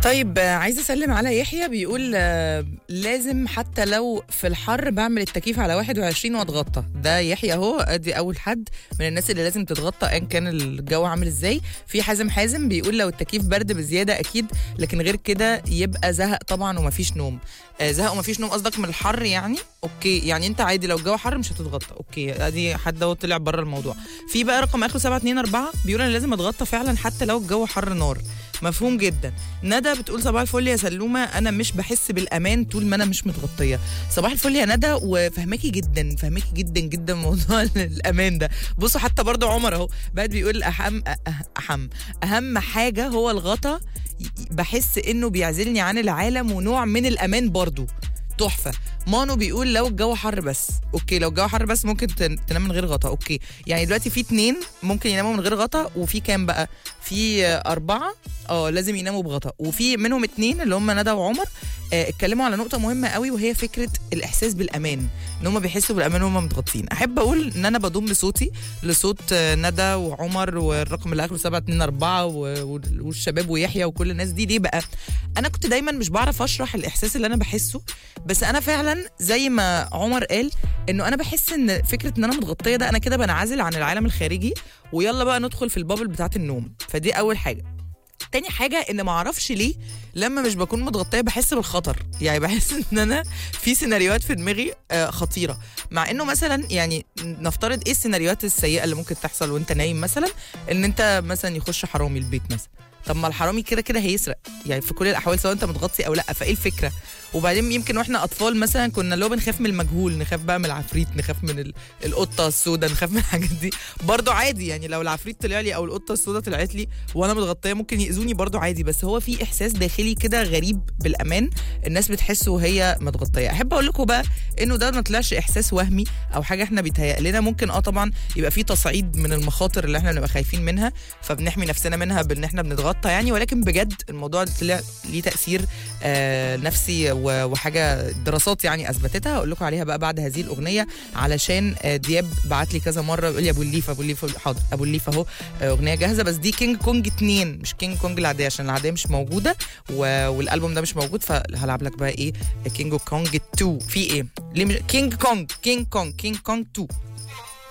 طيب آه، عايزه اسلم على يحيى بيقول آه، لازم حتى لو في الحر بعمل التكييف على 21 واتغطى ده يحيى اهو ادي اول حد من الناس اللي لازم تتغطى ان كان الجو عامل ازاي في حازم حازم بيقول لو التكييف برد بزياده اكيد لكن غير كده يبقى زهق طبعا ومفيش نوم آه، زهق ومفيش نوم قصدك من الحر يعني اوكي يعني انت عادي لو الجو حر مش هتتغطى اوكي ادي حد اهو طلع بره الموضوع في بقى رقم اخره 724 بيقول انا لازم اتغطى فعلا حتى لو الجو حر نار مفهوم جدا ندى بتقول صباح الفل يا سلومه انا مش بحس بالامان طول ما انا مش متغطيه صباح الفل يا ندى وفهماكي جدا فهماكي جدا جدا موضوع الامان ده بصوا حتى برضو عمر اهو بعد بيقول اهم أه- اهم اهم حاجه هو الغطا ي- بحس انه بيعزلني عن العالم ونوع من الامان برضو تحفه مانو بيقول لو الجو حر بس اوكي لو الجو حر بس ممكن تن- تنام من غير غطا اوكي يعني دلوقتي في اتنين ممكن يناموا من غير غطا وفي كام بقى في آه، اربعه اه لازم يناموا بغطا وفي منهم اتنين اللي هم ندى وعمر آه، اتكلموا على نقطه مهمه قوي وهي فكره الاحساس بالامان ان هم بيحسوا بالامان وهم متغطين احب اقول ان انا بضم صوتي لصوت آه، ندى وعمر والرقم اللي اخره 724 و- والشباب ويحيى وكل الناس دي ليه بقى انا كنت دايما مش بعرف اشرح الاحساس اللي انا بحسه بس انا فعلا زي ما عمر قال انه انا بحس ان فكره ان انا متغطيه ده انا كده بنعزل عن العالم الخارجي ويلا بقى ندخل في البابل بتاعه النوم فدي اول حاجه تاني حاجة ان ما اعرفش ليه لما مش بكون متغطية بحس بالخطر يعني بحس ان انا في سيناريوهات في دماغي آه، خطيرة مع انه مثلا يعني نفترض ايه السيناريوهات السيئة اللي ممكن تحصل وانت نايم مثلا ان انت مثلا يخش حرامي البيت مثلا طب ما الحرامي كده كده هيسرق يعني في كل الاحوال سواء انت متغطي او لا فايه الفكره وبعدين يمكن واحنا اطفال مثلا كنا اللي هو بنخاف من المجهول نخاف بقى من العفريت نخاف من ال- القطه السوداء نخاف من الحاجات دي برضو عادي يعني لو العفريت طلع لي او القطه السوداء طلعت لي وانا متغطيه ممكن ياذوني برضو عادي بس هو في احساس داخلي كده غريب بالامان الناس بتحسه وهي متغطيه احب اقول لكم بقى انه ده ما طلعش احساس وهمي او حاجه احنا بيتهيأ لنا ممكن اه طبعا يبقى في تصعيد من المخاطر اللي احنا بنبقى خايفين منها فبنحمي نفسنا منها بان احنا بنتغطى يعني ولكن بجد الموضوع طلع ليه تاثير آه نفسي و- وحاجه دراسات يعني اثبتتها هقول لكم عليها بقى بعد هذه الاغنيه علشان آه دياب بعت لي كذا مره بيقول لي ابو الليفه ابو الليفه حاضر ابو الليفه اهو آه، اغنيه جاهزه بس دي كينج كونج 2 مش كينج كونج العاديه عشان العاديه مش موجوده و... والالبوم ده مش موجود فهلعب لك بقى ايه كينج كونج 2 في ايه ليه مش... كينج كونج كينج كونج كينج كونج 2